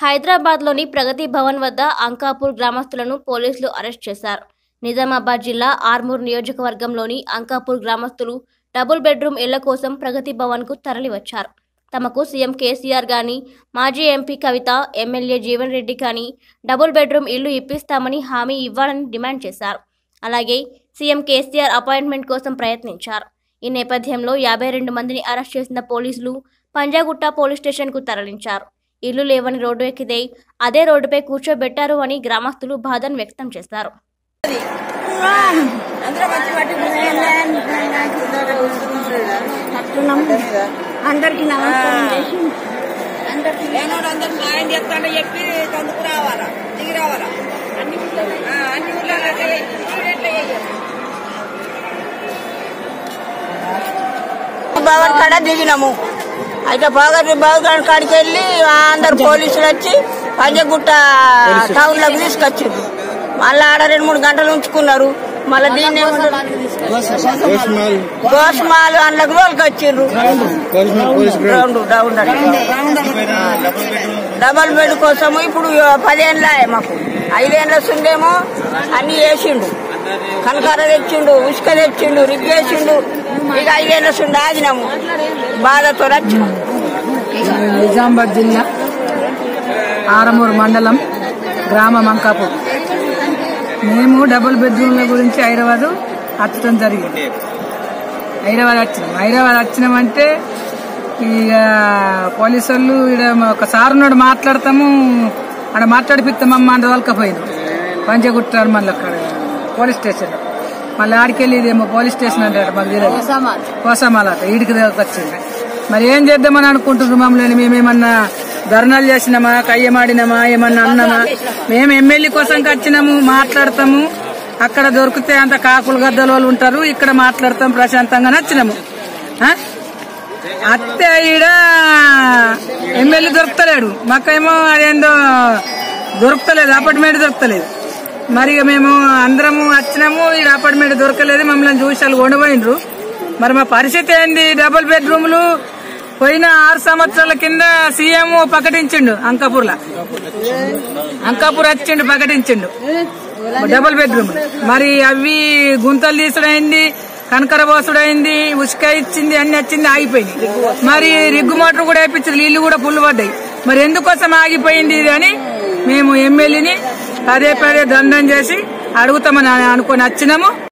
హైదరాబాద్లోని ప్రగతి భవన్ వద్ద అంకాపూర్ గ్రామస్తులను పోలీసులు అరెస్ట్ చేశారు నిజామాబాద్ జిల్లా ఆర్మూర్ నియోజకవర్గంలోని అంకాపూర్ గ్రామస్తులు డబుల్ బెడ్రూమ్ ఇళ్ల కోసం ప్రగతి భవన్కు తరలివచ్చారు తమకు సీఎం కేసీఆర్ గాని మాజీ ఎంపీ కవిత ఎమ్మెల్యే జీవన్ రెడ్డి కానీ డబుల్ బెడ్రూమ్ ఇల్లు ఇప్పిస్తామని హామీ ఇవ్వాలని డిమాండ్ చేశారు అలాగే సీఎం కేసీఆర్ అపాయింట్మెంట్ కోసం ప్రయత్నించారు ఈ నేపథ్యంలో యాభై రెండు మందిని అరెస్ట్ చేసిన పోలీసులు పంజాగుట్ట పోలీస్ స్టేషన్కు తరలించారు ఇల్లు లేవని రోడ్డు ఎక్కితే అదే రోడ్డుపై కూర్చోబెట్టారు అని గ్రామస్తులు బాధను వ్యక్తం చేశారు అందరికి నమస్కారం చేసి లేనోడు అందరు సాయం చేస్తాడో చెప్పి తందుకు రావాలా దిగి రావాలా అన్ని ఊళ్ళో ఆ, అన్ని ఊళ్ళో అట్లా చేయి. ఇక్కడ ఎట్లా చేయాలి? భవన్ కాడ దిగినాము అయితే బాగా బాగా కాడికి వెళ్ళి అందరు పోలీసులు వచ్చి పంజగుట్ట టౌన్ లోకి తీసుకొచ్చిండ్రు మళ్ళీ ఆడ రెండు మూడు గంటలు ఉంచుకున్నారు మళ్ళీ దీన్ని ఏమంటారు? కోస్మాల్ గోస్మాలు అందులోకి వాళ్ళకి వచ్చిండ్రు కోస్మాల్ police ground round round double bed కోసము ఇప్పుడు పదేళ్ళ మాకు ఐదేళ్ళ సుండేమో అన్ని వేసిండు కనకార తెచ్చిండు ఉసుక తెచ్చిండు రిగ్గేసిండు ఇక ఐదేళ్ళ సుండి ఆగినాము బాధతో వచ్చినాం నిజామాబాద్ జిల్లా ఆరమూరు మండలం గ్రామం అంకాపూర్ మేము డబుల్ బెడ్రూమ్ల గురించి హైదరాబాద్ వచ్చడం జరిగింది హైదరాబాద్ వచ్చినాం హైదరాబాద్ వచ్చినామంటే ఇక పోలీసు వాళ్ళు ఈడ ఒక సార్ ఉన్నాడు మాట్లాడతాము ఆడ మాట్లాడిపిస్తామమ్మా అని తోలుకపోయింది పంచగుట్ట మళ్ళీ అక్కడ పోలీస్ స్టేషన్ మళ్ళీ ఆడికెళ్ళి ఇదేమో పోలీస్ స్టేషన్ అంటాడు మాకు తెలియదు కోసమాలట ఈడికి వచ్చింది మరి ఏం చేద్దామని అనుకుంటున్నారు మమ్మల్ని మేమేమన్నా ధర్నాలు చేసినామా కయ్యమాడినామా ఏమన్నా అన్నామా మేము ఎమ్మెల్యే కోసం వచ్చినాము మాట్లాడతాము అక్కడ దొరికితే అంత కాకులు గద్దల వాళ్ళు ఉంటారు ఇక్కడ మాట్లాడతాం ప్రశాంతంగా నచ్చినాము ఆ? అత్తే ఈడ ఎమ్మెల్యే దొరుకుతలేడు మాకేమో అదేందో దొరుకుతలేదు అపార్ట్మెంట్ దొరుకుతలేదు మరి ఇక మేము అందరము వచ్చినాము ఈ అపార్ట్మెంట్ దొరకలేదు మమ్మల్ని చూసి వాళ్ళు కొండపోయినరు మరి మా పరిస్థితి ఏంది డబుల్ బెడ్రూమ్లు పోయిన ఆరు సంవత్సరాల కింద సీఎం ప్రకటించిండు అంకాపూర్లో అంకాపూర్ వచ్చిండు ప్రకటించిండు డబుల్ బెడ్రూమ్ మరి అవి గుంతలు తీసుడైంది కనకర పోసుడైంది ఉసుక ఇచ్చింది అన్ని వచ్చింది ఆగిపోయింది మరి రిగ్గు మోటార్ కూడా వేయించింది నీళ్లు కూడా పుల్లు పడ్డాయి మరి ఎందుకోసం ఆగిపోయింది ఇది అని మేము ఎమ్మెల్యేని పదే పదే దండం చేసి అడుగుతామని అనుకొని వచ్చినాము